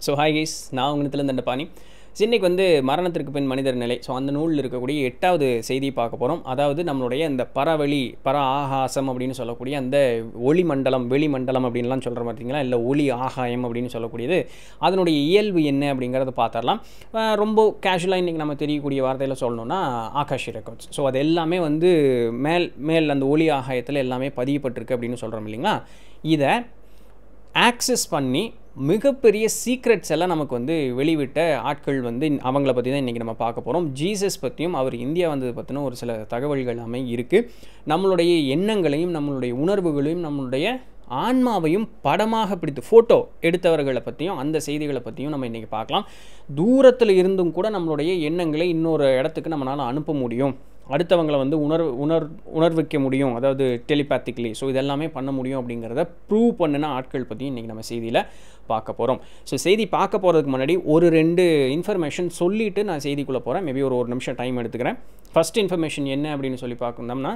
so hi guys நான் உங்கள்கிட்ட தண்டபாணி இன்னைக்கு வந்து மரணத்திற்கு பின் மனிதர் நிலை ஸோ அந்த நூலில் இருக்கக்கூடிய எட்டாவது செய்தி பார்க்க போகிறோம் அதாவது நம்மளுடைய இந்த பரவெளி பர ஆகாசம் அப்படின்னு சொல்லக்கூடிய அந்த ஒளி மண்டலம் வெளி மண்டலம் அப்படின்லாம் சொல்கிற பார்த்தீங்களா இல்லை ஒளி ஆகாயம் அப்படின்னு சொல்லக்கூடியது அதனுடைய இயல்பு என்ன அப்படிங்கிறத பார்த்துடலாம் அஹ் ரொம்ப கேஷுவலாக இன்றைக்கி நம்ம தெரியக்கூடிய வார்த்தையில் சொல்லணும்னா ஆகாஷி ரெக்கார்ட்ஸ் ஸோ அது எல்லாமே வந்து மேல் மேல் அந்த ஒளி ஆகாயத்தில் எல்லாமே பதியப்பட்டிருக்கு அப்படின்னு சொல்கிறோம் இல்லைங்களா இதை ஆக்சஸ் பண்ணி மிகப்பெரிய சீக்ரெட்ஸ் எல்லாம் நமக்கு வந்து வெளிவிட்ட ஆட்கள் வந்து அவங்கள பற்றி தான் இன்றைக்கி நம்ம பார்க்க போகிறோம் ஜீசஸ் பற்றியும் அவர் இந்தியா வந்தது பற்றின ஒரு சில தகவல்கள் எல்லாமே இருக்குது நம்மளுடைய எண்ணங்களையும் நம்மளுடைய உணர்வுகளையும் நம்மளுடைய ஆன்மாவையும் படமாக பிடித்து ஃபோட்டோ எடுத்தவர்களை பற்றியும் அந்த செய்திகளை பற்றியும் நம்ம இன்றைக்கி பார்க்கலாம் தூரத்தில் இருந்தும் கூட நம்மளுடைய எண்ணங்களை இன்னொரு இடத்துக்கு நம்மளால் அனுப்ப முடியும் அடுத்தவங்களை வந்து உணர்வு உணர் உணர்விக்க முடியும் அதாவது டெலிபேத்திக்லி ஸோ இதெல்லாமே பண்ண முடியும் அப்படிங்கிறத ப்ரூவ் பண்ணின ஆட்கள் பற்றியும் இன்றைக்கி நம்ம செய்தியில் பார்க்க போகிறோம் ஸோ செய்தி பார்க்க போகிறதுக்கு முன்னாடி ஒரு ரெண்டு இன்ஃபர்மேஷன் சொல்லிவிட்டு நான் செய்திக்குள்ளே போகிறேன் மேபி ஒரு ஒரு நிமிஷம் டைம் எடுத்துக்கிறேன் ஃபஸ்ட் இன்ஃபர்மேஷன் என்ன அப்படின்னு சொல்லி பார்க்கணும்னா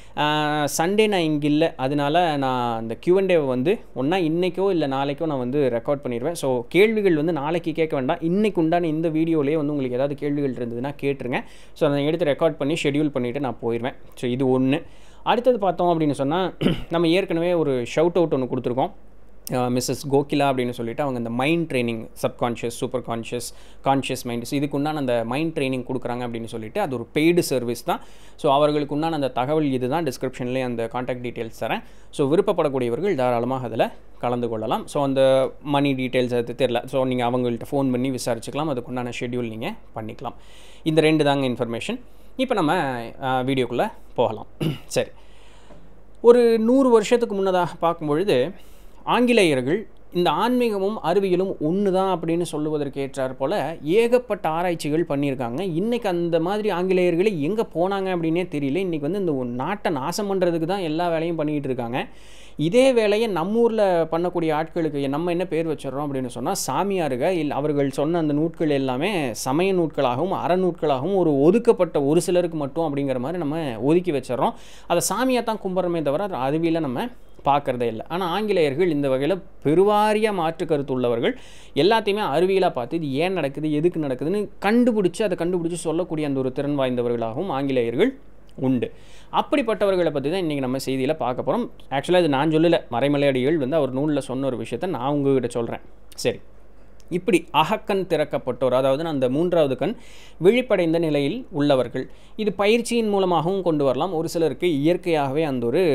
சண்டே நான் இங்கே இல்லை அதனால நான் அந்த கியூஎன்டேவை வந்து ஒன்றா இன்றைக்கோ இல்லை நாளைக்கோ நான் வந்து ரெக்கார்ட் பண்ணிடுவேன் ஸோ கேள்விகள் வந்து நாளைக்கு கேட்க வேண்டாம் இன்றைக்கு உண்டான இந்த வீடியோலேயே வந்து உங்களுக்கு ஏதாவது கேள்விகள் இருந்ததுன்னா கேட்டுருங்க ஸோ அதை எடுத்து ரெக்கார்ட் பண்ணி ஷெடியூல் பண்ணிவிட்டு நான் போயிடுவேன் ஸோ இது ஒன்று அடுத்தது பார்த்தோம் அப்படின்னு சொன்னால் நம்ம ஏற்கனவே ஒரு ஷவுட் அவுட் ஒன்று கொடுத்துருக்கோம் மிஸ்ஸஸ் கோகிலா அப்படின்னு சொல்லிட்டு அவங்க இந்த mind training subconscious super conscious conscious mind இதுக்கு உண்டான அந்த மைண்ட் ட்ரைனிங் கொடுக்குறாங்க அப்படின்னு சொல்லிட்டு அது ஒரு பெய்டு சர்வீஸ் தான் ஸோ அவர்களுக்கு உண்டான அந்த தகவல் இது தான் டிஸ்கிரிப்ஷன்லேயே அந்த காண்டாக்ட் டீட்டெயில்ஸ் தரேன் ஸோ விருப்பப்படக்கூடியவர்கள் தாராளமாக அதில் கலந்து கொள்ளலாம் ஸோ அந்த மணி டீட்டெயில்ஸ் அது தெரில ஸோ நீங்கள் அவங்கள்ட்ட ஃபோன் பண்ணி விசாரிச்சுக்கலாம் அதுக்குண்டான ஷெட்யூல் நீங்கள் பண்ணிக்கலாம் இந்த ரெண்டு தாங்க இன்ஃபர்மேஷன் இப்போ நம்ம வீடியோக்குள்ளே போகலாம் சரி ஒரு நூறு வருஷத்துக்கு முன்னதாக பார்க்கும் பொழுது ஆங்கிலேயர்கள் இந்த ஆன்மீகமும் அறிவியலும் ஒன்று தான் அப்படின்னு சொல்லுவதற்கு ஏற்றார் போல் ஏகப்பட்ட ஆராய்ச்சிகள் பண்ணியிருக்காங்க இன்றைக்கி அந்த மாதிரி ஆங்கிலேயர்களே எங்கே போனாங்க அப்படின்னே தெரியல இன்றைக்கி வந்து இந்த நாட்டை நாசம் பண்ணுறதுக்கு தான் எல்லா வேலையும் பண்ணிக்கிட்டு இருக்காங்க இதே வேலையை நம்ம ஊரில் பண்ணக்கூடிய ஆட்களுக்கு நம்ம என்ன பேர் வச்சிடறோம் அப்படின்னு சொன்னால் சாமியாருக இல்லை அவர்கள் சொன்ன அந்த நூட்கள் எல்லாமே சமய நூட்களாகவும் அறநூட்களாகவும் ஒரு ஒதுக்கப்பட்ட ஒரு சிலருக்கு மட்டும் அப்படிங்கிற மாதிரி நம்ம ஒதுக்கி வச்சிடறோம் அதை சாமியாக தான் கும்பிட்றமே தவிர அது அறிவியலை நம்ம பார்க்குறதே இல்லை ஆனால் ஆங்கிலேயர்கள் இந்த வகையில் பெருவாரியாக மாற்று கருத்து உள்ளவர்கள் எல்லாத்தையுமே அறிவியலாக பார்த்து இது ஏன் நடக்குது எதுக்கு நடக்குதுன்னு கண்டுபிடிச்சி அதை கண்டுபிடிச்சி சொல்லக்கூடிய அந்த ஒரு திறன் வாய்ந்தவர்களாகவும் ஆங்கிலேயர்கள் உண்டு அப்படிப்பட்டவர்களை பற்றி தான் இன்றைக்கி நம்ம செய்தியில் பார்க்க போகிறோம் ஆக்சுவலாக இது நான் சொல்லலை மறைமலையடிகள் வந்து அவர் நூலில் சொன்ன ஒரு விஷயத்தை நான் உங்ககிட்ட சொல்கிறேன் சரி இப்படி அகக்கண் திறக்கப்பட்டோர் அதாவது அந்த மூன்றாவது கண் விழிப்படைந்த நிலையில் உள்ளவர்கள் இது பயிற்சியின் மூலமாகவும் கொண்டு வரலாம் ஒரு சிலருக்கு இயற்கையாகவே அந்த ஒரு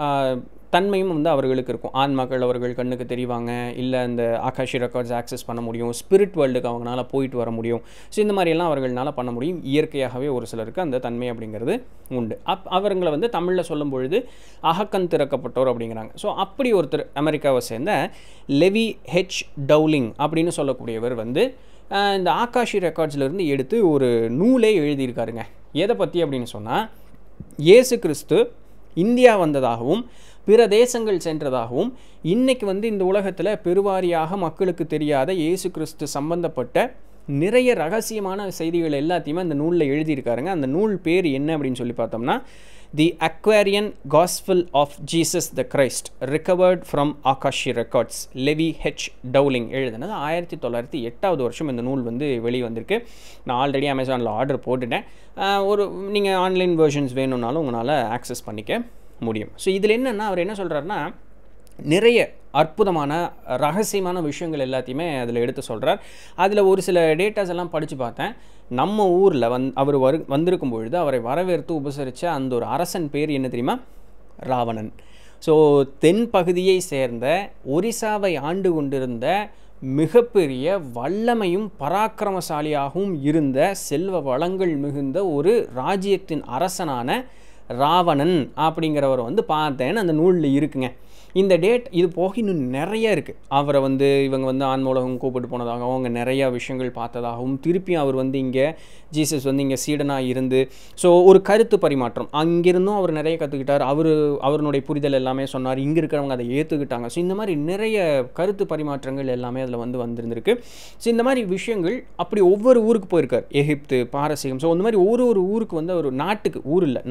தன்மையும் வந்து அவர்களுக்கு இருக்கும் ஆன்மாக்கள் அவர்கள் கண்ணுக்கு தெரிவாங்க இல்லை இந்த ஆகாஷி ரெக்கார்ட்ஸ் ஆக்சஸ் பண்ண முடியும் ஸ்பிரிட் வேர்ல்டுக்கு அவங்களால போயிட்டு வர முடியும் ஸோ இந்த மாதிரியெல்லாம் அவர்களால் பண்ண முடியும் இயற்கையாகவே ஒரு சிலருக்கு அந்த தன்மை அப்படிங்கிறது உண்டு அப் அவங்களை வந்து தமிழில் சொல்லும் பொழுது அகக்கண் திறக்கப்பட்டோர் அப்படிங்கிறாங்க ஸோ அப்படி ஒருத்தர் அமெரிக்காவை சேர்ந்த லெவி ஹெச் டவுலிங் அப்படின்னு சொல்லக்கூடியவர் வந்து இந்த ஆகாஷி ரெக்கார்ட்ஸ்லேருந்து எடுத்து ஒரு நூலே எழுதியிருக்காருங்க எதை பற்றி அப்படின்னு சொன்னால் இயேசு கிறிஸ்து இந்தியா வந்ததாகவும் பிற தேசங்கள் சென்றதாகவும் இன்றைக்கி வந்து இந்த உலகத்தில் பெருவாரியாக மக்களுக்கு தெரியாத இயேசு கிறிஸ்து சம்பந்தப்பட்ட நிறைய ரகசியமான செய்திகள் எல்லாத்தையுமே அந்த நூலில் எழுதியிருக்காருங்க அந்த நூல் பேர் என்ன அப்படின்னு சொல்லி பார்த்தோம்னா the Aquarian Gospel of Jesus the Christ recovered from Akashic records Levi H Dowling எழுதுனது ஆயிரத்தி தொள்ளாயிரத்தி எட்டாவது வருஷம் இந்த நூல் வந்து வெளியே வந்திருக்கு நான் ஆல்ரெடி அமேசானில் ஆர்டர் போட்டுட்டேன் ஒரு நீங்கள் ஆன்லைன் வேர்ஷன்ஸ் வேணும்னாலும் உங்களால் ஆக்சஸ் பண்ணிக்க முடியும் ஸோ இதில் என்னென்னா அவர் என்ன சொல்கிறாருன்னா நிறைய அற்புதமான ரகசியமான விஷயங்கள் எல்லாத்தையுமே அதில் எடுத்து சொல்கிறார் அதில் ஒரு சில டேட்டாஸ் எல்லாம் படித்து பார்த்தேன் நம்ம ஊரில் வந் அவர் வரு வந்திருக்கும் பொழுது அவரை வரவேற்று உபசரித்த அந்த ஒரு அரசன் பேர் என்ன தெரியுமா ராவணன் ஸோ தென் பகுதியை சேர்ந்த ஒரிசாவை ஆண்டு கொண்டிருந்த மிகப்பெரிய வல்லமையும் பராக்கிரமசாலியாகவும் இருந்த செல்வ வளங்கள் மிகுந்த ஒரு ராஜ்யத்தின் அரசனான ராவணன் அப்படிங்கிறவர் வந்து பார்த்தேன்னு அந்த நூலில் இருக்குங்க இந்த டேட் இது போக இன்னும் நிறைய இருக்குது அவரை வந்து இவங்க வந்து ஆன்மூலகம் கூப்பிட்டு போனதாகவும் அவங்க நிறையா விஷயங்கள் பார்த்ததாகவும் திருப்பியும் அவர் வந்து இங்கே ஜீசஸ் வந்து இங்கே சீடனாக இருந்து ஸோ ஒரு கருத்து பரிமாற்றம் அங்கிருந்தும் அவர் நிறைய கற்றுக்கிட்டார் அவர் அவருடைய புரிதல் எல்லாமே சொன்னார் இங்கே இருக்கிறவங்க அதை ஏற்றுக்கிட்டாங்க ஸோ இந்த மாதிரி நிறைய கருத்து பரிமாற்றங்கள் எல்லாமே அதில் வந்து வந்திருந்திருக்கு ஸோ இந்த மாதிரி விஷயங்கள் அப்படி ஒவ்வொரு ஊருக்கு போயிருக்கார் எகிப்து பாரசீகம் ஸோ இந்த மாதிரி ஒரு ஒரு ஊருக்கு வந்து ஒரு நாட்டுக்கு ஊர் இல்லை நாட்டுக்கெல்லாம்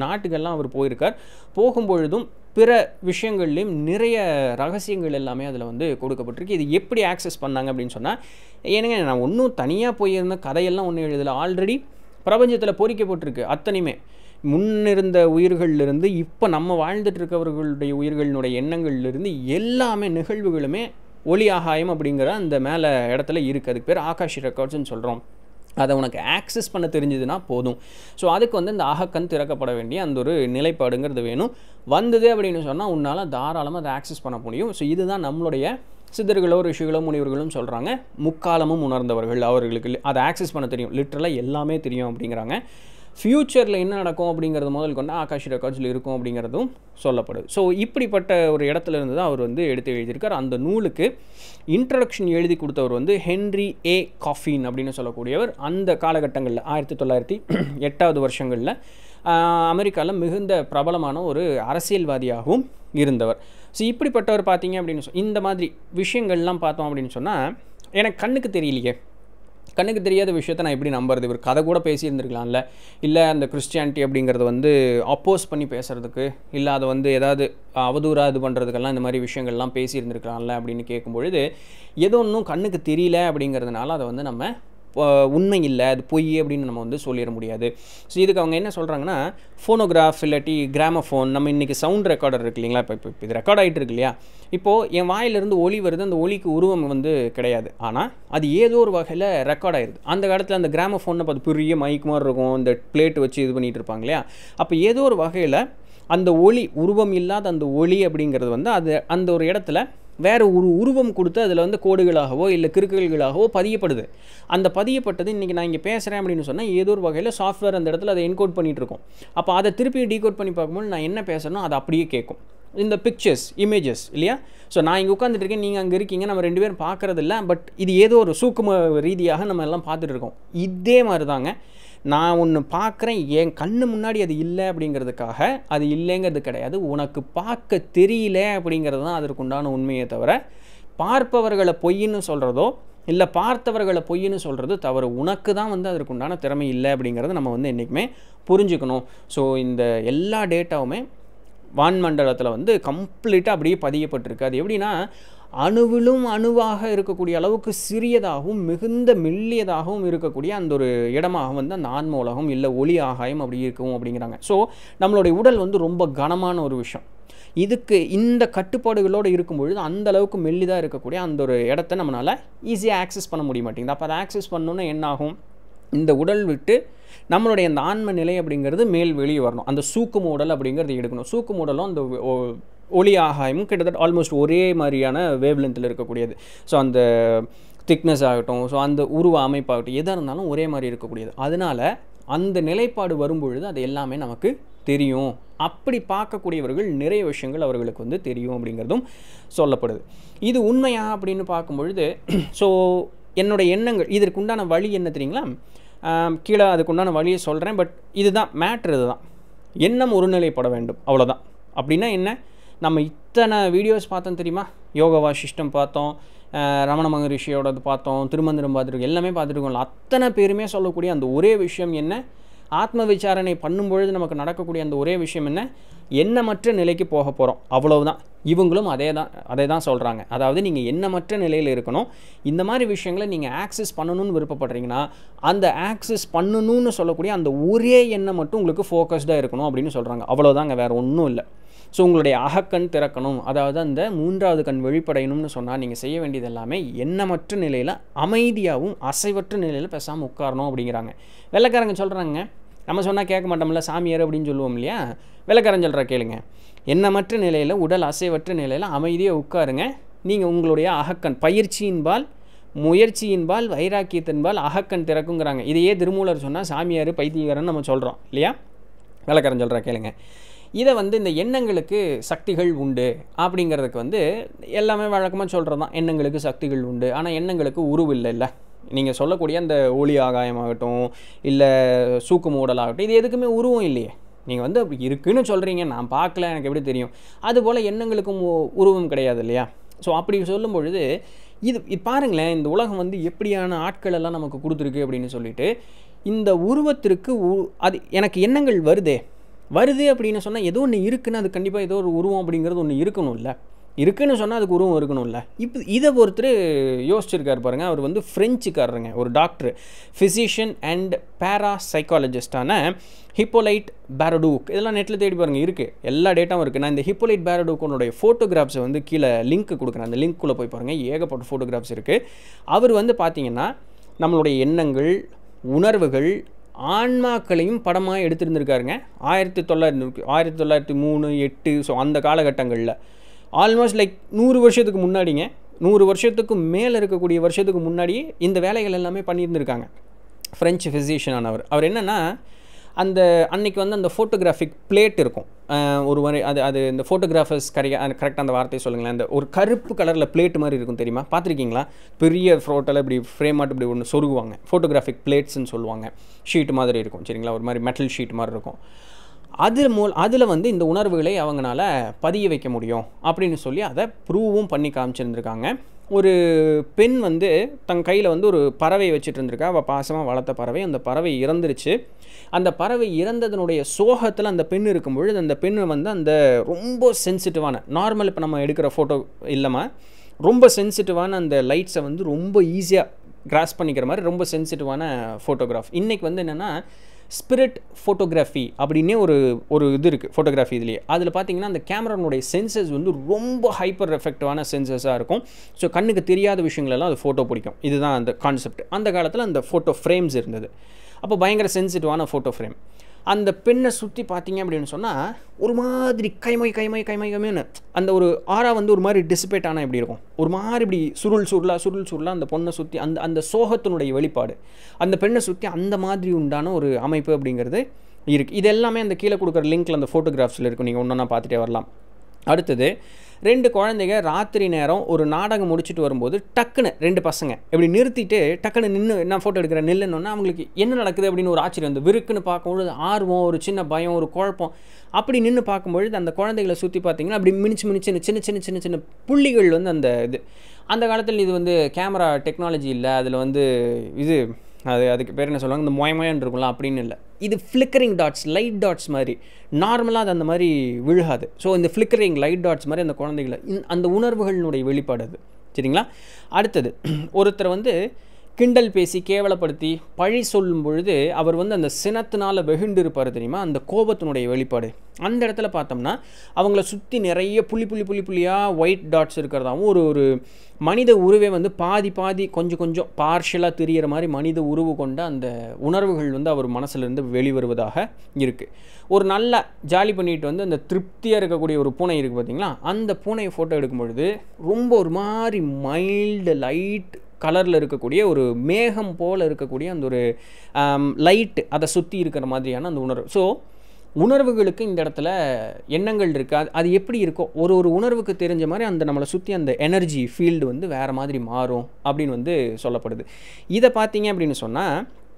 இடங்களுக்கெல்லாம் அவர் போயிருக்கார் போகும்பொழுதும் பிற விஷயங்கள்லையும் நிறைய ரகசியங்கள் எல்லாமே அதில் வந்து கொடுக்கப்பட்டிருக்கு இது எப்படி ஆக்சஸ் பண்ணாங்க அப்படின்னு சொன்னால் ஏனுங்க நான் ஒன்றும் தனியாக போயிருந்த கதையெல்லாம் ஒன்றும் எழுதலை ஆல்ரெடி பிரபஞ்சத்தில் பொறிக்கப்பட்டிருக்கு அத்தனையுமே முன்னிருந்த உயிர்களிலிருந்து இப்போ நம்ம வாழ்ந்துட்டு இருக்கவர்களுடைய உயிர்களினுடைய எண்ணங்கள்லேருந்து எல்லாமே நிகழ்வுகளுமே ஒளி ஆகாயம் அப்படிங்கிற அந்த மேலே இடத்துல இருக்குது அதுக்கு பேர் ஆகாஷ் ரெக்கார்ட்ஸ்னு சொல்கிறோம் அதை உனக்கு ஆக்சஸ் பண்ண தெரிஞ்சதுன்னா போதும் ஸோ அதுக்கு வந்து இந்த ஆகக்கண் திறக்கப்பட வேண்டிய அந்த ஒரு நிலைப்பாடுங்கிறது வேணும் வந்தது அப்படின்னு சொன்னால் உன்னால் தாராளமாக அதை ஆக்சஸ் பண்ண முடியும் ஸோ இதுதான் நம்மளுடைய சித்தர்களோ ரிஷிகளோ முனிவர்களும் சொல்கிறாங்க முக்காலமும் உணர்ந்தவர்கள் அவர்களுக்கு அதை ஆக்சஸ் பண்ண தெரியும் லிட்ரலாக எல்லாமே தெரியும் அப்படிங்கிறாங்க ஃப்யூச்சரில் என்ன நடக்கும் அப்படிங்கிறது முதல் கொண்டு ஆகாஷ் ரெக்கார்ட்ஸில் இருக்கும் அப்படிங்கிறதும் சொல்லப்படுது ஸோ இப்படிப்பட்ட ஒரு இடத்துல இருந்து தான் அவர் வந்து எடுத்து எழுதியிருக்கார் அந்த நூலுக்கு இன்ட்ரடக்ஷன் எழுதி கொடுத்தவர் வந்து ஹென்ரி ஏ காஃபின் அப்படின்னு சொல்லக்கூடியவர் அந்த காலகட்டங்களில் ஆயிரத்தி தொள்ளாயிரத்தி எட்டாவது வருஷங்களில் அமெரிக்காவில் மிகுந்த பிரபலமான ஒரு அரசியல்வாதியாகவும் இருந்தவர் ஸோ இப்படிப்பட்டவர் பார்த்தீங்க அப்படின்னு சொ இந்த மாதிரி விஷயங்கள்லாம் பார்த்தோம் அப்படின்னு சொன்னால் எனக்கு கண்ணுக்கு தெரியலையே கண்ணுக்கு தெரியாத விஷயத்தை நான் எப்படி நம்புறது இவர் கதை கூட பேசியிருந்துருக்கலாம்ல இல்லை அந்த கிறிஸ்டியானிட்டி அப்படிங்கிறத வந்து அப்போஸ் பண்ணி பேசுகிறதுக்கு இல்லை அதை வந்து ஏதாவது அவதூறாக இது பண்ணுறதுக்கெல்லாம் இந்த மாதிரி விஷயங்கள்லாம் பேசியிருந்துருக்கலாம்ல அப்படின்னு கேட்கும்பொழுது ஏதோ ஒன்றும் கண்ணுக்கு தெரியல அப்படிங்கிறதுனால அதை வந்து நம்ம உண்மை இல்லை அது பொய் அப்படின்னு நம்ம வந்து சொல்லிட முடியாது ஸோ இதுக்கு அவங்க என்ன சொல்கிறாங்கன்னா ஃபோனோகிராஃப் இல்லாட்டி கிராமஃபோன் நம்ம இன்றைக்கி சவுண்ட் ரெக்கார்டர் இருக்கு இல்லைங்களா இப்போ இப்போ இது ரெக்கார்ட் ஆகிட்டு இருக்கு இல்லையா இப்போது என் வாயிலிருந்து ஒலி வருது அந்த ஒலிக்கு உருவம் வந்து கிடையாது ஆனால் அது ஏதோ ஒரு வகையில் ரெக்கார்ட் ஆயிடுது அந்த காலத்தில் அந்த கிராமஃபோனை பார்த்து பெரிய மைக் மாதிரி இருக்கும் இந்த பிளேட் வச்சு இது பண்ணிகிட்டு இருப்பாங்க இல்லையா அப்போ ஏதோ ஒரு வகையில் அந்த ஒளி உருவம் இல்லாத அந்த ஒளி அப்படிங்கிறது வந்து அது அந்த ஒரு இடத்துல வேறு ஒரு உருவம் கொடுத்து அதில் வந்து கோடுகளாகவோ இல்லை கிறுக்குகளாகவோ பதியப்படுது அந்த பதியப்பட்டது இன்றைக்கி நான் இங்கே பேசுகிறேன் அப்படின்னு சொன்னால் ஏதோ ஒரு வகையில் சாஃப்ட்வேர் அந்த இடத்துல அதை என்கோட் பண்ணிகிட்டு இருக்கோம் அப்போ அதை திருப்பி டீகோட் பண்ணி பார்க்கும்போது நான் என்ன பேசுகிறனோ அது அப்படியே கேட்கும் இந்த பிக்சர்ஸ் இமேஜஸ் இல்லையா ஸோ நான் இங்கே உட்காந்துட்டு இருக்கேன் நீங்கள் அங்கே இருக்கீங்க நம்ம ரெண்டு பேரும் பார்க்குறது இல்லை பட் இது ஏதோ ஒரு சூக்கும ரீதியாக நம்ம எல்லாம் பார்த்துட்டு இருக்கோம் இதே மாதிரி தாங்க நான் ஒன்று பார்க்குறேன் என் கண்ணு முன்னாடி அது இல்லை அப்படிங்கிறதுக்காக அது இல்லைங்கிறது கிடையாது உனக்கு பார்க்க தெரியல அப்படிங்கிறது தான் அதற்குண்டான உண்மையை தவிர பார்ப்பவர்களை பொய்ன்னு சொல்கிறதோ இல்லை பார்த்தவர்களை பொய்ன்னு சொல்கிறது தவறு உனக்கு தான் வந்து அதற்குண்டான திறமை இல்லை அப்படிங்கிறத நம்ம வந்து என்றைக்குமே புரிஞ்சுக்கணும் ஸோ இந்த எல்லா டேட்டாவுமே வான்மண்டலத்தில் வந்து கம்ப்ளீட்டாக அப்படியே பதியப்பட்டிருக்கு அது எப்படின்னா அணுவிலும் அணுவாக இருக்கக்கூடிய அளவுக்கு சிறியதாகவும் மிகுந்த மெல்லியதாகவும் இருக்கக்கூடிய அந்த ஒரு இடமாக வந்து அந்த ஆன்ம உலகம் இல்லை ஒளி ஆகாயம் அப்படி இருக்கும் அப்படிங்கிறாங்க ஸோ நம்மளுடைய உடல் வந்து ரொம்ப கனமான ஒரு விஷயம் இதுக்கு இந்த கட்டுப்பாடுகளோடு இருக்கும் பொழுது அந்த அளவுக்கு மெல்லிதாக இருக்கக்கூடிய அந்த ஒரு இடத்த நம்மளால் ஈஸியாக ஆக்சஸ் பண்ண முடிய மாட்டேங்குது அப்போ அதை ஆக்சஸ் பண்ணணுன்னா என்ன ஆகும் இந்த உடல் விட்டு நம்மளுடைய அந்த ஆன்ம நிலை அப்படிங்கிறது மேல் வெளியே வரணும் அந்த சூக்கு மூடல் அப்படிங்கிறது எடுக்கணும் சூக்கு மூடலும் அந்த ஒளி ஆகாயமும் கிட்டத்தட்ட ஆல்மோஸ்ட் ஒரே மாதிரியான வேவ் லென்த்தில் இருக்கக்கூடியது ஸோ அந்த திக்னஸ் ஆகட்டும் ஸோ அந்த உருவ அமைப்பாகட்டும் எதாக இருந்தாலும் ஒரே மாதிரி இருக்கக்கூடியது அதனால் அந்த நிலைப்பாடு வரும்பொழுது அது எல்லாமே நமக்கு தெரியும் அப்படி பார்க்கக்கூடியவர்கள் நிறைய விஷயங்கள் அவர்களுக்கு வந்து தெரியும் அப்படிங்கிறதும் சொல்லப்படுது இது உண்மையா அப்படின்னு பார்க்கும்பொழுது ஸோ என்னோட எண்ணங்கள் இதற்குண்டான வழி என்ன தெரியுங்களா கீழே அதுக்குண்டான வழியை சொல்கிறேன் பட் இதுதான் மேட்ரு இதுதான் எண்ணம் ஒருநிலைப்பட வேண்டும் அவ்வளோதான் அப்படின்னா என்ன நம்ம இத்தனை வீடியோஸ் பார்த்தோம் தெரியுமா யோகா வாசிஷ்டம் பார்த்தோம் ரமண மகரிஷியோடது பார்த்தோம் திருமந்திரம் பார்த்துருக்கோம் எல்லாமே பார்த்துருக்கோம்ல அத்தனை பேருமே சொல்லக்கூடிய அந்த ஒரே விஷயம் என்ன ஆத்ம விசாரணை பண்ணும்பொழுது நமக்கு நடக்கக்கூடிய அந்த ஒரே விஷயம் என்ன எண்ணமற்ற நிலைக்கு போக போகிறோம் அவ்வளவுதான் இவங்களும் அதே தான் அதே தான் சொல்கிறாங்க அதாவது நீங்கள் எண்ணமற்ற நிலையில் இருக்கணும் இந்த மாதிரி விஷயங்களை நீங்கள் ஆக்சஸ் பண்ணணும்னு விருப்பப்படுறீங்கன்னா அந்த ஆக்சஸ் பண்ணணும்னு சொல்லக்கூடிய அந்த ஒரே எண்ணம் மட்டும் உங்களுக்கு ஃபோக்கஸ்டாக இருக்கணும் அப்படின்னு சொல்கிறாங்க அவ்வளோதாங்க வேறு ஒன்றும் இல்லை ஸோ உங்களுடைய அகக்கண் திறக்கணும் அதாவது அந்த மூன்றாவது கண் வெளிப்படையணும்னு சொன்னால் நீங்கள் செய்ய வேண்டியது எல்லாமே எண்ணமற்ற நிலையில் அமைதியாகவும் அசைவற்ற நிலையில் பேசாமல் உட்காரணும் அப்படிங்கிறாங்க வெள்ளைக்காரங்க சொல்கிறாங்க நம்ம சொன்னால் கேட்க மாட்டோம்ல சாமியார் அப்படின்னு சொல்லுவோம் இல்லையா வெள்ளைக்காரன் சொல்கிற கேளுங்க எண்ணமற்ற நிலையில் உடல் அசைவற்ற நிலையில் அமைதியாக உட்காருங்க நீங்கள் உங்களுடைய அகக்கண் பயிற்சியின்பால் முயற்சியின்பால் வைராக்கியத்தின்பால் அகக்கண் திறக்குங்கிறாங்க இதையே திருமூலர் சொன்னால் சாமியார் பைத்தியக்காரன் நம்ம சொல்கிறோம் இல்லையா வெள்ளைக்காரன் சொல்கிற கேளுங்க இதை வந்து இந்த எண்ணங்களுக்கு சக்திகள் உண்டு அப்படிங்கிறதுக்கு வந்து எல்லாமே வழக்கமாக சொல்கிறது தான் எண்ணங்களுக்கு சக்திகள் உண்டு ஆனால் எண்ணங்களுக்கு உருவு இல்லை இல்லை நீங்கள் சொல்லக்கூடிய அந்த ஒளி ஆகாயமாகட்டும் இல்லை சூக்கு மூடலாகட்டும் இது எதுக்குமே உருவம் இல்லையே நீங்கள் வந்து அப்படி இருக்குன்னு சொல்கிறீங்க நான் பார்க்கல எனக்கு எப்படி தெரியும் அதுபோல் எண்ணங்களுக்கும் உருவம் கிடையாது இல்லையா ஸோ அப்படி சொல்லும் பொழுது இது இது பாருங்களேன் இந்த உலகம் வந்து எப்படியான ஆட்கள் எல்லாம் நமக்கு கொடுத்துருக்கு அப்படின்னு சொல்லிட்டு இந்த உருவத்திற்கு அது எனக்கு எண்ணங்கள் வருதே வருது அப்படின்னு சொன்னால் ஏதோ ஒன்று இருக்குன்னு அது கண்டிப்பாக ஏதோ ஒரு உருவம் அப்படிங்கிறது ஒன்று இருக்கணும்ல இருக்குன்னு சொன்னால் அதுக்கு உருவம் இருக்கணும்ல இப்போ இதை ஒருத்தர் யோசிச்சிருக்காரு பாருங்க அவர் வந்து ஃப்ரெஞ்சுக்காரருங்க ஒரு டாக்டர் ஃபிசிஷியன் அண்ட் பேரா சைக்காலஜிஸ்டான ஹிப்போலைட் பேரடூக் இதெல்லாம் நெட்டில் தேடி பாருங்கள் இருக்குது எல்லா டேட்டாவும் இருக்குது நான் இந்த ஹிப்போலைட் பேரடூக்கனுடைய ஃபோட்டோகிராஃப்ஸை வந்து கீழே லிங்க் கொடுக்குறேன் அந்த லிங்க்குள்ளே போய் பாருங்கள் ஏகப்பட்ட ஃபோட்டோகிராஃப்ஸ் இருக்குது அவர் வந்து பார்த்தீங்கன்னா நம்மளுடைய எண்ணங்கள் உணர்வுகள் ஆன்மாக்களையும் படமாக எடுத்திருந்திருக்காருங்க ஆயிரத்தி தொள்ளாயிரத்தி ஆயிரத்தி தொள்ளாயிரத்தி மூணு எட்டு ஸோ அந்த காலகட்டங்களில் ஆல்மோஸ்ட் லைக் நூறு வருஷத்துக்கு முன்னாடிங்க நூறு வருஷத்துக்கு மேலே இருக்கக்கூடிய வருஷத்துக்கு முன்னாடியே இந்த வேலைகள் எல்லாமே பண்ணியிருந்திருக்காங்க ஃப்ரெஞ்சு ஃபிசிஷியனானவர் அவர் என்னென்னா அந்த அன்னைக்கு வந்து அந்த ஃபோட்டோகிராஃபிக் பிளேட் இருக்கும் அஹ் ஒரு மாதிரி அது அது இந்த ஃபோட்டோகிராஃபர்ஸ் கரையாக கரெக்டாக அந்த வார்த்தையை சொல்லுங்களேன் அந்த ஒரு கருப்பு கலரில் பிளேட் மாதிரி இருக்கும் தெரியுமா பார்த்துருக்கீங்களா பெரிய ஃபோட்டோவில் இப்படி ஃப்ரேம் ஆட்டு இப்படி ஒன்று சொருகுவாங்க ஃபோட்டோகிராஃபிக் பிளேட்ஸ்னு சொல்லுவாங்க ஷீட் மாதிரி இருக்கும் சரிங்களா ஒரு மாதிரி மெட்டல் ஷீட் மாதிரி இருக்கும் அது மூல் அதில் வந்து இந்த உணர்வுகளை அவங்களால பதிய வைக்க முடியும் அப்படின்னு சொல்லி அதை ப்ரூவும் பண்ணி காமிச்சிருந்துருக்காங்க ஒரு பெண் வந்து தன் கையில் வந்து ஒரு பறவை வச்சுட்டு இருந்திருக்கா அவள் பாசமாக வளர்த்த பறவை அந்த பறவை இறந்துருச்சு அந்த பறவை இறந்ததனுடைய சோகத்தில் அந்த பெண் இருக்கும் பொழுது அந்த பெண் வந்து அந்த ரொம்ப சென்சிட்டிவான நார்மல் இப்போ நம்ம எடுக்கிற ஃபோட்டோ இல்லாமல் ரொம்ப சென்சிட்டிவான அந்த லைட்ஸை வந்து ரொம்ப ஈஸியாக கிராஸ் பண்ணிக்கிற மாதிரி ரொம்ப சென்சிட்டிவான ஃபோட்டோகிராஃப் இன்றைக்கி வந்து என்னென்னா ஸ்பிரிட் ஃபோட்டோகிராஃபி அப்படின்னே ஒரு ஒரு இது இருக்குது ஃபோட்டோகிராஃபி இதுலேயே அதில் பார்த்தீங்கன்னா அந்த கேமரானுடைய சென்சர்ஸ் வந்து ரொம்ப ஹைப்பர் எஃபெக்டிவான சென்சர்ஸாக இருக்கும் ஸோ கண்ணுக்கு தெரியாத விஷயங்களெல்லாம் அது ஃபோட்டோ பிடிக்கும் இதுதான் அந்த கான்செப்ட் அந்த காலத்தில் அந்த ஃபோட்டோ ஃப்ரேம்ஸ் இருந்தது அப்போ பயங்கர சென்சிட்டிவான ஃபோட்டோ ஃப்ரேம் அந்த பெண்ணை சுற்றி பார்த்தீங்க அப்படின்னு சொன்னால் ஒரு மாதிரி கைமை கைமை கைமை கைமைன்னு அந்த ஒரு ஆறா வந்து ஒரு மாதிரி டிசிபேட் ஆனால் எப்படி இருக்கும் ஒரு மாதிரி இப்படி சுருள் சுருளா சுருள் சுருளா அந்த பொண்ணை சுற்றி அந்த அந்த சோகத்தினுடைய வெளிப்பாடு அந்த பெண்ணை சுற்றி அந்த மாதிரி உண்டான ஒரு அமைப்பு அப்படிங்கிறது இருக்குது இது எல்லாமே அந்த கீழே கொடுக்குற லிங்க்கில் அந்த ஃபோட்டோகிராஃப்ஸில் இருக்கும் நீங்கள் ஒன்றா பார்த்துட்டே வரலாம் அடுத்தது ரெண்டு குழந்தைங்க ராத்திரி நேரம் ஒரு நாடகம் முடிச்சுட்டு வரும்போது டக்குன்னு ரெண்டு பசங்க இப்படி நிறுத்திட்டு டக்குன்னு நின்று நான் ஃபோட்டோ எடுக்கிறேன் நில்லுன்னொன்னா அவங்களுக்கு என்ன நடக்குது அப்படின்னு ஒரு ஆச்சரியம் வந்து விருக்குன்னு பார்க்கும்பொழுது ஆர்வம் ஒரு சின்ன பயம் ஒரு குழப்பம் அப்படி நின்று பார்க்கும்பொழுது அந்த குழந்தைகளை சுற்றி பார்த்தீங்கன்னா அப்படி மினிச்சு மினிச்சு சின்ன சின்ன சின்ன சின்ன புள்ளிகள் வந்து அந்த இது அந்த காலத்தில் இது வந்து கேமரா டெக்னாலஜி இல்லை அதில் வந்து இது அது அதுக்கு பேர் என்ன சொல்லுவாங்க இந்த மொயமொயன்னு இருக்கும்ல அப்படின்னு இல்லை இது ஃப்ளிக்கரிங் டாட்ஸ் லைட் டாட்ஸ் மாதிரி நார்மலாக அது அந்த மாதிரி விழுகாது ஸோ இந்த ஃப்ளிக்கரிங் லைட் டாட்ஸ் மாதிரி அந்த குழந்தைகளை இந்த- அந்த உணர்வுகளினுடைய வெளிப்பாடு அது சரிங்களா அடுத்தது ஒருத்தர் வந்து கிண்டல் பேசி கேவலப்படுத்தி பழி சொல்லும் பொழுது அவர் வந்து அந்த சினத்தினால வெகுண்டு இருப்பார் தெரியுமா அந்த கோபத்தினுடைய வெளிப்பாடு அந்த இடத்துல பார்த்தோம்னா அவங்கள சுற்றி நிறைய புள்ளி புள்ளி புள்ளி புள்ளியாக ஒயிட் டாட்ஸ் இருக்கிறதாவும் ஒரு ஒரு மனித உருவே வந்து பாதி பாதி கொஞ்சம் கொஞ்சம் பார்ஷலாக தெரியிற மாதிரி மனித உருவு கொண்ட அந்த உணர்வுகள் வந்து அவர் மனசுலேருந்து வெளிவருவதாக இருக்குது ஒரு நல்லா ஜாலி பண்ணிட்டு வந்து அந்த திருப்தியாக இருக்கக்கூடிய ஒரு பூனை இருக்குது பார்த்தீங்களா அந்த பூனையை ஃபோட்டோ எடுக்கும் பொழுது ரொம்ப ஒரு மாதிரி மைல்டு லைட் கலரில் இருக்கக்கூடிய ஒரு மேகம் போல் இருக்கக்கூடிய அந்த ஒரு லைட் அதை சுற்றி இருக்கிற மாதிரியான அந்த உணர்வு ஸோ உணர்வுகளுக்கு இந்த இடத்துல எண்ணங்கள் இருக்குது அது அது எப்படி இருக்கோ ஒரு ஒரு உணர்வுக்கு தெரிஞ்ச மாதிரி அந்த நம்மளை சுற்றி அந்த எனர்ஜி ஃபீல்டு வந்து வேறு மாதிரி மாறும் அப்படின்னு வந்து சொல்லப்படுது இதை பார்த்தீங்க அப்படின்னு சொன்னால்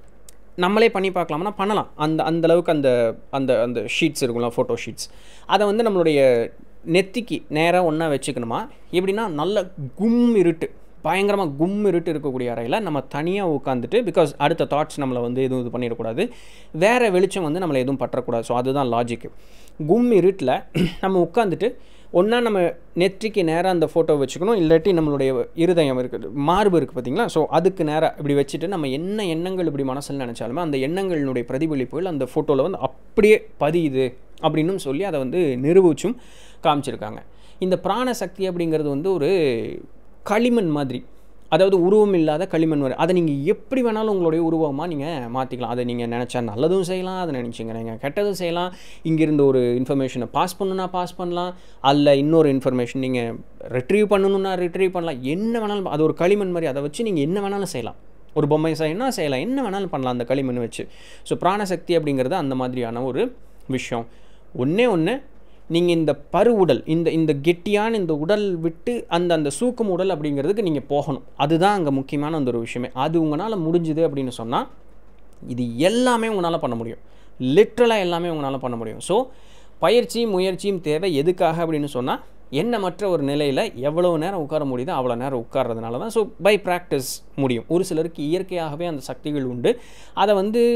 நம்மளே பண்ணி பார்க்கலாம்னா பண்ணலாம் அந்த அந்த அளவுக்கு அந்த அந்த அந்த ஷீட்ஸ் இருக்கும்ல ஃபோட்டோ ஷீட்ஸ் அதை வந்து நம்மளுடைய நெத்திக்கு நேராக ஒன்றா வச்சுக்கணுமா எப்படின்னா நல்ல கும் இருட்டு பயங்கரமாக கும் இருட்டு இருக்கக்கூடிய அறையில் நம்ம தனியாக உட்காந்துட்டு பிகாஸ் அடுத்த தாட்ஸ் நம்மளை வந்து எதுவும் இது பண்ணிடக்கூடாது வேறு வெளிச்சம் வந்து நம்மளை எதுவும் பற்றக்கூடாது ஸோ அதுதான் லாஜிக்கு கும் இருட்டில் நம்ம உட்காந்துட்டு ஒன்றா நம்ம நெற்றிக்கு நேராக அந்த ஃபோட்டோ வச்சுக்கணும் இல்லாட்டி நம்மளுடைய இருதயம் இருக்குது மார்பு இருக்குது பார்த்தீங்களா ஸோ அதுக்கு நேராக இப்படி வச்சுட்டு நம்ம என்ன எண்ணங்கள் இப்படி மனசில் நினச்சாலுமே அந்த எண்ணங்களினுடைய பிரதிபலிப்புகள் அந்த ஃபோட்டோவில் வந்து அப்படியே பதியுது அப்படின்னும் சொல்லி அதை வந்து நிரூபிச்சும் காமிச்சிருக்காங்க இந்த பிராண சக்தி அப்படிங்கிறது வந்து ஒரு களிமண் மாதிரி அதாவது உருவம் இல்லாத களிமண் வரை அதை நீங்கள் எப்படி வேணாலும் உங்களுடைய உருவமாக நீங்கள் மாற்றிக்கலாம் அதை நீங்கள் நினச்சா நல்லதும் செய்யலாம் அதை நினச்சிங்க நீங்கள் கெட்டதும் செய்யலாம் இங்கிருந்து ஒரு இன்ஃபர்மேஷனை பாஸ் பண்ணணுன்னா பாஸ் பண்ணலாம் அல்ல இன்னொரு இன்ஃபர்மேஷன் நீங்கள் ரிட்ரீவ் பண்ணணுன்னா ரிட்ரீவ் பண்ணலாம் என்ன வேணாலும் அது ஒரு களிமண் மாதிரி அதை வச்சு நீங்கள் என்ன வேணாலும் செய்யலாம் ஒரு பொம்மை செய்யணும் செய்யலாம் என்ன வேணாலும் பண்ணலாம் அந்த களிமண் வச்சு ஸோ பிராணசக்தி அப்படிங்கிறது அந்த மாதிரியான ஒரு விஷயம் ஒன்றே ஒன்று நீங்கள் இந்த பரு உடல் இந்த இந்த கெட்டியான இந்த உடல் விட்டு அந்த அந்த சூக்கம் உடல் அப்படிங்கிறதுக்கு நீங்கள் போகணும் அதுதான் அங்கே முக்கியமான அந்த ஒரு விஷயமே அது உங்களால் முடிஞ்சுது அப்படின்னு சொன்னால் இது எல்லாமே உங்களால் பண்ண முடியும் லிட்ரலாக எல்லாமே உங்களால் பண்ண முடியும் ஸோ பயிற்சியும் முயற்சியும் தேவை எதுக்காக அப்படின்னு சொன்னால் எண்ணமற்ற ஒரு நிலையில் எவ்வளோ நேரம் உட்கார முடியுதோ அவ்வளோ நேரம் உட்கார்றதுனால தான் ஸோ பை ப்ராக்டிஸ் முடியும் ஒரு சிலருக்கு இயற்கையாகவே அந்த சக்திகள் உண்டு அதை வந்து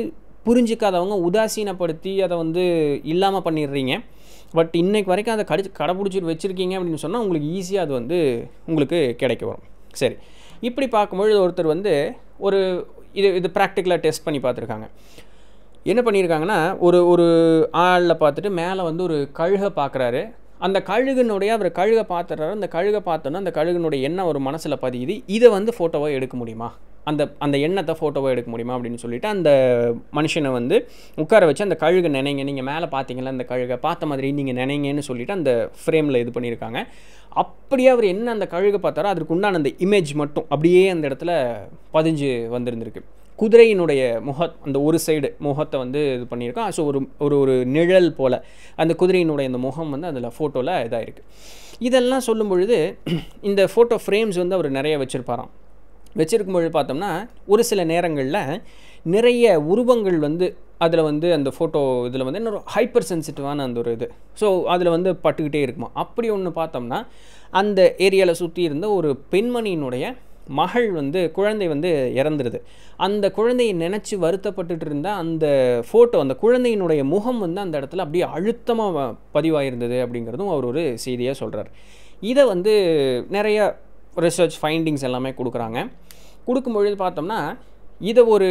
புரிஞ்சிக்காதவங்க உதாசீனப்படுத்தி அதை வந்து இல்லாமல் பண்ணிடுறீங்க பட் இன்னைக்கு வரைக்கும் அதை கடிச்சு கடைப்பிடிச்சிட்டு வச்சுருக்கீங்க அப்படின்னு சொன்னால் உங்களுக்கு ஈஸியாக அது வந்து உங்களுக்கு கிடைக்க வரும் சரி இப்படி பார்க்கும்பொழுது ஒருத்தர் வந்து ஒரு இது இது ப்ராக்டிக்கலாக டெஸ்ட் பண்ணி பார்த்துருக்காங்க என்ன பண்ணியிருக்காங்கன்னா ஒரு ஒரு ஆளில் பார்த்துட்டு மேலே வந்து ஒரு கழுகை பார்க்குறாரு அந்த கழுகுனுடைய அவர் கழுகை பார்த்துறாரு அந்த கழுகை பார்த்தோன்னா அந்த கழுகுனுடைய எண்ணம் ஒரு மனசில் பதியுது இதை வந்து ஃபோட்டோவாக எடுக்க முடியுமா அந்த அந்த எண்ணத்தை ஃபோட்டோவாக எடுக்க முடியுமா அப்படின்னு சொல்லிட்டு அந்த மனுஷனை வந்து உட்கார வச்சு அந்த கழுகை நினைங்க நீங்கள் மேலே பார்த்தீங்களா அந்த கழுகை பார்த்த மாதிரி நீங்கள் நினைங்கன்னு சொல்லிட்டு அந்த ஃப்ரேமில் இது பண்ணியிருக்காங்க அப்படியே அவர் என்ன அந்த கழுகை பார்த்தாரோ அதற்கு உண்டான அந்த இமேஜ் மட்டும் அப்படியே அந்த இடத்துல பதிஞ்சு வந்திருந்திருக்கு குதிரையினுடைய முக அந்த ஒரு சைடு முகத்தை வந்து இது பண்ணியிருக்கோம் ஸோ ஒரு ஒரு ஒரு நிழல் போல் அந்த குதிரையினுடைய அந்த முகம் வந்து அதில் ஃபோட்டோவில் இதாகிருக்கு இதெல்லாம் சொல்லும் பொழுது இந்த ஃபோட்டோ ஃப்ரேம்ஸ் வந்து அவர் நிறைய வச்சுருப்பாராம் வச்சிருக்கும் பொழுது பார்த்தோம்னா ஒரு சில நேரங்களில் நிறைய உருவங்கள் வந்து அதில் வந்து அந்த ஃபோட்டோ இதில் வந்து இன்னொரு ஹைப்பர் சென்சிட்டிவான அந்த ஒரு இது ஸோ அதில் வந்து பட்டுக்கிட்டே இருக்குமா அப்படி ஒன்று பார்த்தோம்னா அந்த ஏரியாவில் சுற்றி இருந்த ஒரு பெண்மணியினுடைய மகள் வந்து குழந்தை வந்து இறந்துருது அந்த குழந்தையை நினச்சி வருத்தப்பட்டுட்டு இருந்த அந்த ஃபோட்டோ அந்த குழந்தையினுடைய முகம் வந்து அந்த இடத்துல அப்படியே அழுத்தமாக பதிவாயிருந்தது அப்படிங்கிறதும் அவர் ஒரு செய்தியாக சொல்கிறார் இதை வந்து நிறைய ரிசர்ச் ஃபைண்டிங்ஸ் எல்லாமே கொடுக்குறாங்க கொடுக்கும்பொழுது பார்த்தோம்னா இதை ஒரு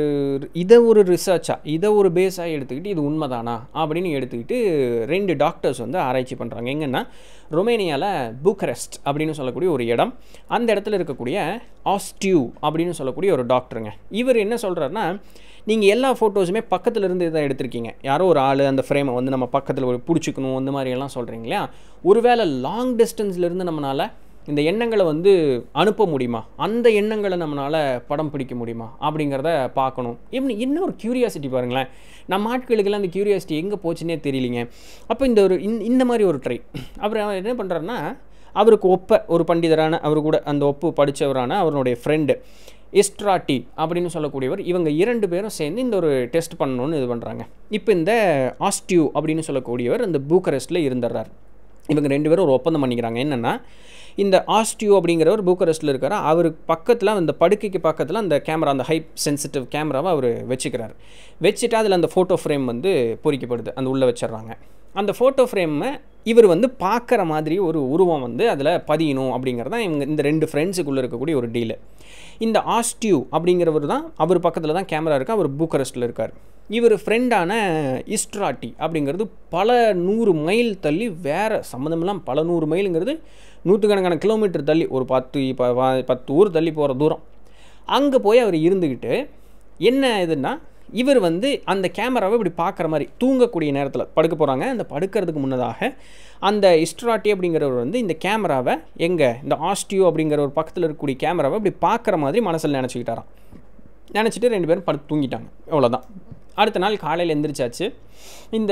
இதை ஒரு ரிசர்ச்சாக இதை ஒரு பேஸாக எடுத்துக்கிட்டு இது உண்மைதானா அப்படின்னு எடுத்துக்கிட்டு ரெண்டு டாக்டர்ஸ் வந்து ஆராய்ச்சி பண்ணுறாங்க எங்கன்னா ரொமேனியாவில் புக்கரெஸ்ட் அப்படின்னு சொல்லக்கூடிய ஒரு இடம் அந்த இடத்துல இருக்கக்கூடிய ஆஸ்டியூ அப்படின்னு சொல்லக்கூடிய ஒரு டாக்டருங்க இவர் என்ன சொல்கிறாருன்னா நீங்கள் எல்லா ஃபோட்டோஸுமே பக்கத்தில் இருந்து தான் எடுத்திருக்கீங்க யாரோ ஒரு ஆள் அந்த ஃப்ரேமை வந்து நம்ம பக்கத்தில் ஒரு பிடிச்சிக்கணும் அந்த மாதிரி எல்லாம் சொல்கிறீங்க இல்லையா ஒருவேளை லாங் டிஸ்டன்ஸ்லேருந்து நம்மளால் இந்த எண்ணங்களை வந்து அனுப்ப முடியுமா அந்த எண்ணங்களை நம்மளால் படம் பிடிக்க முடியுமா அப்படிங்கிறத பார்க்கணும் எப்படி என்ன ஒரு க்யூரியாசிட்டி பாருங்களேன் நம்ம ஆட்களுக்கெல்லாம் அந்த க்யூரியாசிட்டி எங்கே போச்சுன்னே தெரியலிங்க அப்போ இந்த ஒரு இந்த மாதிரி ஒரு ட்ரை அவர் என்ன பண்ணுறாருன்னா அவருக்கு ஒப்ப ஒரு பண்டிதரான அவர் கூட அந்த ஒப்பு படித்தவரான அவருடைய ஃப்ரெண்டு எஸ்ட்ராட்டி அப்படின்னு சொல்லக்கூடியவர் இவங்க இரண்டு பேரும் சேர்ந்து இந்த ஒரு டெஸ்ட் பண்ணணும்னு இது பண்ணுறாங்க இப்போ இந்த ஆஸ்டியூ அப்படின்னு சொல்லக்கூடியவர் இந்த பூக்கரெஸ்ட்டில் இருந்துடுறார் இவங்க ரெண்டு பேரும் ஒரு ஒப்பந்தம் பண்ணிக்கிறாங்க என்னென்னா இந்த ஆஸ்டியூ அப்படிங்கிறவர் பூக்கரெஸ்ட்டில் இருக்கார் அவருக்கு பக்கத்தில் அந்த படுக்கைக்கு பக்கத்தில் அந்த கேமரா அந்த ஹை சென்சிட்டிவ் கேமராவை அவர் வச்சுக்கிறார் வச்சுட்டு அதில் அந்த ஃபோட்டோ ஃப்ரேம் வந்து பொறிக்கப்படுது அந்த உள்ளே வச்சிடுறாங்க அந்த ஃபோட்டோ ஃப்ரேமை இவர் வந்து பார்க்குற மாதிரி ஒரு உருவம் வந்து அதில் பதியணும் அப்படிங்கிறது தான் இவங்க இந்த ரெண்டு ஃப்ரெண்ட்ஸுக்குள்ளே இருக்கக்கூடிய ஒரு டீலு இந்த ஆஸ்டியூ அப்படிங்கிறவர் தான் அவர் பக்கத்தில் தான் கேமரா இருக்குது அவர் பூக்கரெஸ்ட்டில் இருக்கார் இவர் ஃப்ரெண்டான இஸ்ட்ராட்டி அப்படிங்கிறது பல நூறு மைல் தள்ளி வேறு சம்மந்தமெல்லாம் பல நூறு மைலுங்கிறது நூற்றுக்கணக்கான கிலோமீட்டர் தள்ளி ஒரு பத்து இப்போ பத்து ஊர் தள்ளி போகிற தூரம் அங்கே போய் அவர் இருந்துக்கிட்டு என்ன இதுன்னா இவர் வந்து அந்த கேமராவை இப்படி பார்க்குற மாதிரி தூங்கக்கூடிய நேரத்தில் படுக்க போகிறாங்க அந்த படுக்கிறதுக்கு முன்னதாக அந்த இஸ்ட்ராட்டி அப்படிங்கிறவர் வந்து இந்த கேமராவை எங்கே இந்த ஆஸ்டியோ அப்படிங்கிற ஒரு பக்கத்தில் இருக்கக்கூடிய கேமராவை இப்படி பார்க்குற மாதிரி மனசில் நினச்சிக்கிட்டாராம் நினச்சிட்டு ரெண்டு பேரும் படுத்து தூங்கிட்டாங்க அவ்வளோதான் அடுத்த நாள் காலையில் எந்திரிச்சாச்சு இந்த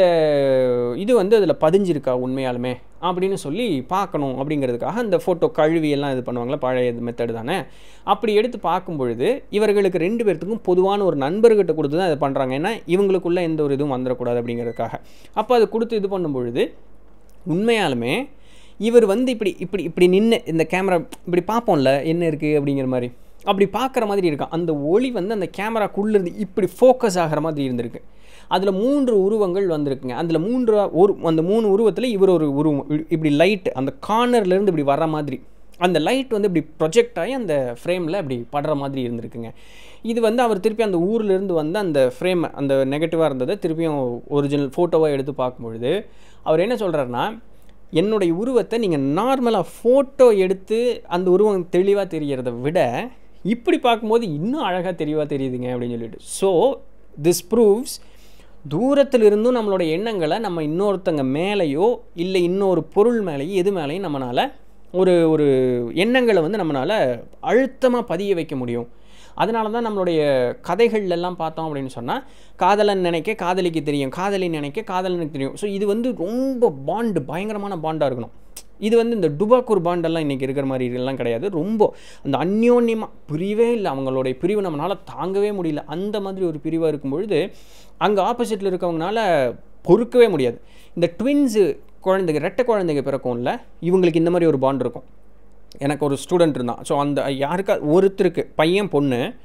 இது வந்து அதில் பதிஞ்சிருக்கா உண்மையாலுமே அப்படின்னு சொல்லி பார்க்கணும் அப்படிங்கிறதுக்காக அந்த ஃபோட்டோ கழுவி எல்லாம் இது பண்ணுவாங்களா பழைய மெத்தடு தானே அப்படி எடுத்து பார்க்கும் பொழுது இவர்களுக்கு ரெண்டு பேர்த்துக்கும் பொதுவான ஒரு நண்பர்கிட்ட கொடுத்து தான் இதை பண்ணுறாங்க ஏன்னா இவங்களுக்குள்ளே எந்த ஒரு இதுவும் வந்துடக்கூடாது அப்படிங்கிறதுக்காக அப்போ அது கொடுத்து இது பண்ணும் பொழுது உண்மையாலுமே இவர் வந்து இப்படி இப்படி இப்படி நின்று இந்த கேமரா இப்படி பார்ப்போம்ல என்ன இருக்குது அப்படிங்கிற மாதிரி அப்படி பார்க்குற மாதிரி இருக்கான் அந்த ஒளி வந்து அந்த கேமராக்குள்ளேருந்து இப்படி ஃபோக்கஸ் ஆகிற மாதிரி இருந்திருக்கு அதில் மூன்று உருவங்கள் வந்திருக்குங்க அதில் மூன்று ஒரு அந்த மூணு உருவத்தில் இவர் ஒரு உருவம் இப்படி லைட் அந்த கார்னர்லேருந்து இப்படி வர மாதிரி அந்த லைட் வந்து இப்படி ப்ரொஜெக்ட் ஆகி அந்த ஃப்ரேமில் இப்படி படுற மாதிரி இருந்திருக்குங்க இது வந்து அவர் திருப்பி அந்த ஊர்லேருந்து வந்து அந்த ஃப்ரேம் அந்த நெகட்டிவாக இருந்ததை திருப்பியும் ஒரிஜினல் ஃபோட்டோவாக எடுத்து பார்க்கும்பொழுது அவர் என்ன சொல்கிறாருன்னா என்னுடைய உருவத்தை நீங்கள் நார்மலாக ஃபோட்டோ எடுத்து அந்த உருவம் தெளிவாக தெரியறத விட இப்படி பார்க்கும்போது இன்னும் அழகாக தெளிவாக தெரியுதுங்க அப்படின்னு சொல்லிட்டு ஸோ திஸ் ப்ரூவ்ஸ் தூரத்தில் இருந்தும் நம்மளோட எண்ணங்களை நம்ம இன்னொருத்தங்க மேலேயோ இல்லை இன்னொரு பொருள் மேலேயோ எது மேலேயும் நம்மளால் ஒரு ஒரு எண்ணங்களை வந்து நம்மளால் அழுத்தமாக பதிய வைக்க முடியும் அதனால தான் நம்மளுடைய கதைகள்லாம் பார்த்தோம் அப்படின்னு சொன்னால் காதலன் நினைக்க காதலிக்கு தெரியும் காதலி நினைக்க காதலனுக்கு தெரியும் ஸோ இது வந்து ரொம்ப பாண்டு பயங்கரமான பாண்டாக இருக்கணும் இது வந்து இந்த டுபாக்கூர் பாண்டெல்லாம் இன்றைக்கி இருக்கிற மாதிரி எல்லாம் கிடையாது ரொம்ப அந்த அந்யோன்யமாக பிரிவே இல்லை அவங்களுடைய பிரிவு நம்மளால் தாங்கவே முடியல அந்த மாதிரி ஒரு பிரிவாக இருக்கும் பொழுது அங்கே ஆப்போசிட்டில் இருக்கவங்கனால பொறுக்கவே முடியாது இந்த ட்வின்ஸு குழந்தைங்க ரெட்டை குழந்தைங்க பிறக்கும்ல இவங்களுக்கு இந்த மாதிரி ஒரு பாண்ட் இருக்கும் எனக்கு ஒரு ஸ்டூடெண்ட் இருந்தான் ஸோ அந்த யாருக்கா ஒருத்தருக்கு பையன் பொண்ணு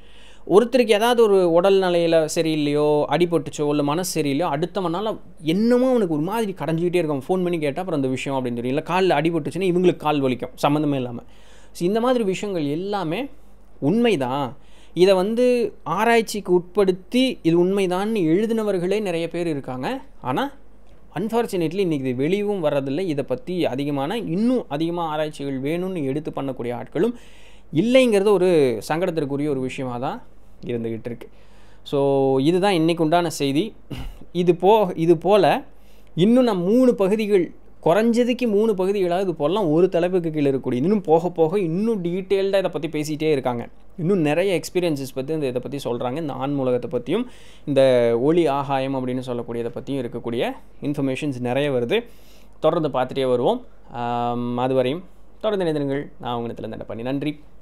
ஒருத்தருக்கு ஏதாவது ஒரு உடல் நிலையில் சரியில்லையோ அடிபட்டுச்சோ இல்லை மனசு சரியில்லையோ அடுத்தவனால என்னமோ அவனுக்கு ஒரு மாதிரி கடைஞ்சிக்கிட்டே இருக்கும் ஃபோன் பண்ணி கேட்டால் அப்புறம் அந்த விஷயம் அப்படின்னு தெரியும் இல்லை காலில் அடிபட்டுச்சுன்னா இவங்களுக்கு கால் வலிக்கும் சம்மந்தமே இல்லாமல் ஸோ இந்த மாதிரி விஷயங்கள் எல்லாமே உண்மைதான் இதை வந்து ஆராய்ச்சிக்கு உட்படுத்தி இது உண்மைதான்னு எழுதினவர்களே நிறைய பேர் இருக்காங்க ஆனால் அன்ஃபார்ச்சுனேட்லி இன்றைக்கி இது வெளியும் வர்றதில்லை இதை பற்றி அதிகமான இன்னும் அதிகமாக ஆராய்ச்சிகள் வேணும்னு எடுத்து பண்ணக்கூடிய ஆட்களும் இல்லைங்கிறது ஒரு சங்கடத்திற்குரிய ஒரு விஷயமாக தான் இருந்துக்கிட்டு இருக்கு ஸோ இதுதான் இன்றைக்கு உண்டான செய்தி இது போ இது போல் இன்னும் நான் மூணு பகுதிகள் குறைஞ்சதுக்கு மூணு பகுதிகளாக இது போலாம் ஒரு தலைப்புக்கு கீழே இருக்கக்கூடிய இன்னும் போக போக இன்னும் டீட்டெயில்டாக இதை பற்றி பேசிகிட்டே இருக்காங்க இன்னும் நிறைய எக்ஸ்பீரியன்ஸஸ் பற்றி இந்த இதை பற்றி சொல்கிறாங்க இந்த ஆன்மூலகத்தை பற்றியும் இந்த ஒளி ஆகாயம் அப்படின்னு சொல்லக்கூடியதை பற்றியும் இருக்கக்கூடிய இன்ஃபர்மேஷன்ஸ் நிறைய வருது தொடர்ந்து பார்த்துட்டே வருவோம் ஆம், அதுவரையும் தொடர்ந்து நினைந்திருங்கள் நான் உங்களிடத்தில் பண்ணி நன்றி